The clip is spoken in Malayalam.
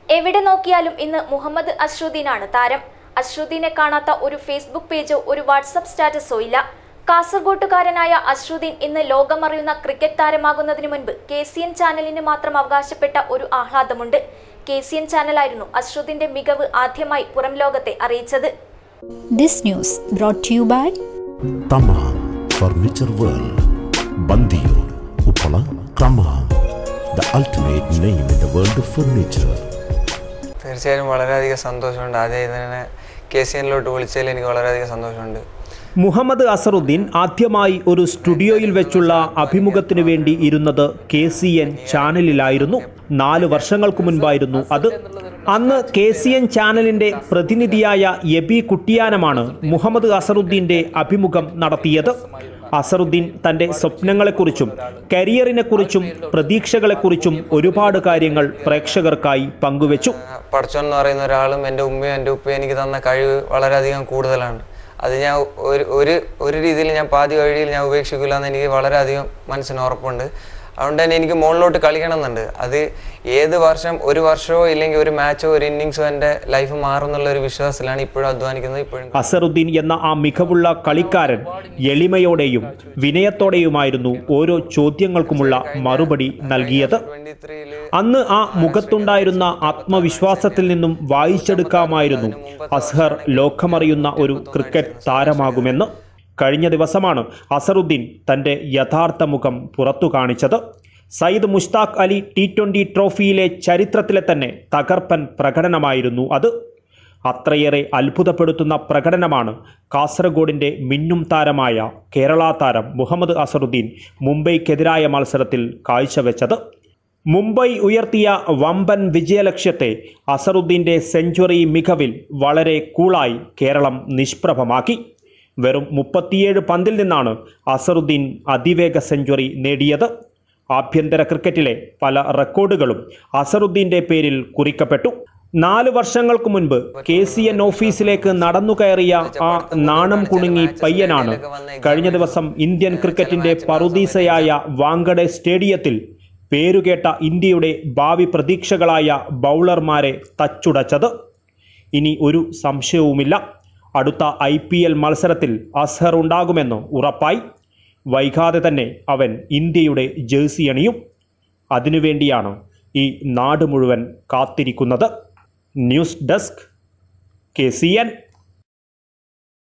എവിടെ നോക്കിയാലും ഇന്ന് മുഹമ്മദ് അഷ്റുദ്ദീനാണ് താരം അഷ്റുദ്ദീനെ കാണാത്ത ഒരു ഫേസ്ബുക്ക് പേജോ ഒരു വാട്സപ്പ് സ്റ്റാറ്റസോ ഇല്ല കാസർഗോട്ടുകാരനായ അഷ്റുദ്ദീൻ ഇന്ന് ലോകമറിയുന്ന ക്രിക്കറ്റ് താരമാകുന്നതിന് മുൻപ് കെ സി എൻ ചാനലിന് മാത്രം അവകാശപ്പെട്ട ഒരു ആഹ്ലാദമുണ്ട് കെ സി എൻ ചാനലായിരുന്നു അഷ്റുദ്ദീന്റെ മികവ് ആദ്യമായി പുറം ലോകത്തെ അറിയിച്ചത് This news brought to you by Thamam furniture world Bandiyod Uppala Thamam the ultimate name in the world of furniture തീർച്ചയായും വളരെയധികം സന്തോഷമുണ്ട് ആദ്യം തന്നെ കെ സി എന്നിലോട്ട് വിളിച്ചതിൽ എനിക്ക് വളരെയധികം സന്തോഷമുണ്ട് മുഹമ്മദ് അസറുദ്ദീൻ ആദ്യമായി ഒരു സ്റ്റുഡിയോയിൽ വെച്ചുള്ള അഭിമുഖത്തിനു വേണ്ടി ഇരുന്നത് കെ സി എൻ ചാനലിലായിരുന്നു നാല് വർഷങ്ങൾക്ക് മുൻപായിരുന്നു അത് അന്ന് കെ സി എൻ ചാനലിന്റെ പ്രതിനിധിയായ എബി കുട്ടിയാനമാണ് മുഹമ്മദ് അസറുദ്ദീന്റെ അഭിമുഖം നടത്തിയത് അസറുദ്ദീൻ തന്റെ സ്വപ്നങ്ങളെക്കുറിച്ചും കരിയറിനെക്കുറിച്ചും പ്രതീക്ഷകളെക്കുറിച്ചും ഒരുപാട് കാര്യങ്ങൾ പ്രേക്ഷകർക്കായി പങ്കുവച്ചു പഠിച്ചോൻ എന്ന് പറയുന്ന ഒരാളും എൻ്റെ ഉമ്മയും എൻ്റെ ഉപ്പയും എനിക്ക് തന്ന കഴിവ് വളരെയധികം കൂടുതലാണ് അത് ഞാൻ ഒരു ഒരു ഒരു രീതിയിൽ ഞാൻ പാതി വഴിയിൽ ഞാൻ ഉപേക്ഷിക്കില്ല എന്ന് എനിക്ക് വളരെയധികം മനസ്സിന് ഉറപ്പുണ്ട് അതുകൊണ്ട് തന്നെ എനിക്ക് മുകളിലോട്ട് കളിക്കണം എന്നുണ്ട് അത് ഏത് വർഷം ഒരു വർഷമോ ഇല്ലെങ്കിൽ ഒരു മാച്ചോ ഒരു ഇന്നിങ്സോ എൻ്റെ ലൈഫ് മാറും എന്നുള്ള ഒരു വിശ്വാസത്തിലാണ് ഇപ്പോഴും അധ്വാനിക്കുന്നത് ഇപ്പോഴും അസറുദ്ദീൻ എന്ന ആ മികവുള്ള കളിക്കാരൻ എളിമയോടെയും വിനയത്തോടെയുമായിരുന്നു ഓരോ ചോദ്യങ്ങൾക്കുമുള്ള മറുപടി നൽകിയത് ട്വൻറ്റി ത്രീയിൽ അന്ന് ആ മുഖത്തുണ്ടായിരുന്ന ആത്മവിശ്വാസത്തിൽ നിന്നും വായിച്ചെടുക്കാമായിരുന്നു അസ്ഹർ ലോകമറിയുന്ന ഒരു ക്രിക്കറ്റ് താരമാകുമെന്ന് കഴിഞ്ഞ ദിവസമാണ് അസറുദ്ദീൻ തന്റെ യഥാർത്ഥ മുഖം പുറത്തു കാണിച്ചത് സയ്യിദ് മുഷ്താഖ് അലി ടി ട്വന്റി ട്രോഫിയിലെ ചരിത്രത്തിലെ തന്നെ തകർപ്പൻ പ്രകടനമായിരുന്നു അത് അത്രയേറെ അത്ഭുതപ്പെടുത്തുന്ന പ്രകടനമാണ് കാസർഗോഡിന്റെ മിന്നും താരമായ കേരള താരം മുഹമ്മദ് അസറുദ്ദീൻ മുംബൈക്കെതിരായ മത്സരത്തിൽ കാഴ്ചവെച്ചത് മുംബൈ ഉയർത്തിയ വമ്പൻ വിജയലക്ഷ്യത്തെ അസറുദ്ദീന്റെ സെഞ്ചുറി മികവിൽ വളരെ കൂളായി കേരളം നിഷ്പ്രഭമാക്കി വെറും മുപ്പത്തിയേഴ് പന്തിൽ നിന്നാണ് അസറുദ്ദീൻ അതിവേഗ സെഞ്ചുറി നേടിയത് ആഭ്യന്തര ക്രിക്കറ്റിലെ പല റെക്കോർഡുകളും അസറുദ്ദീന്റെ പേരിൽ കുറിക്കപ്പെട്ടു നാല് വർഷങ്ങൾക്ക് മുൻപ് കെ സി എൻ ഓഫീസിലേക്ക് നടന്നു കയറിയ ആ നാണം കുണുങ്ങി പയ്യനാണ് കഴിഞ്ഞ ദിവസം ഇന്ത്യൻ ക്രിക്കറ്റിന്റെ പറുദീസയായ വാങ്കഡെ സ്റ്റേഡിയത്തിൽ പേരുകേട്ട ഇന്ത്യയുടെ ഭാവി പ്രതീക്ഷകളായ ബൗളർമാരെ തച്ചുടച്ചത് ഇനി ഒരു സംശയവുമില്ല അടുത്ത ഐ പി എൽ മത്സരത്തിൽ അസ്ഹർ ഉണ്ടാകുമെന്ന് ഉറപ്പായി വൈകാതെ തന്നെ അവൻ ഇന്ത്യയുടെ ജേഴ്സി അണിയും അതിനുവേണ്ടിയാണ് ഈ നാട് മുഴുവൻ കാത്തിരിക്കുന്നത് news desk K C N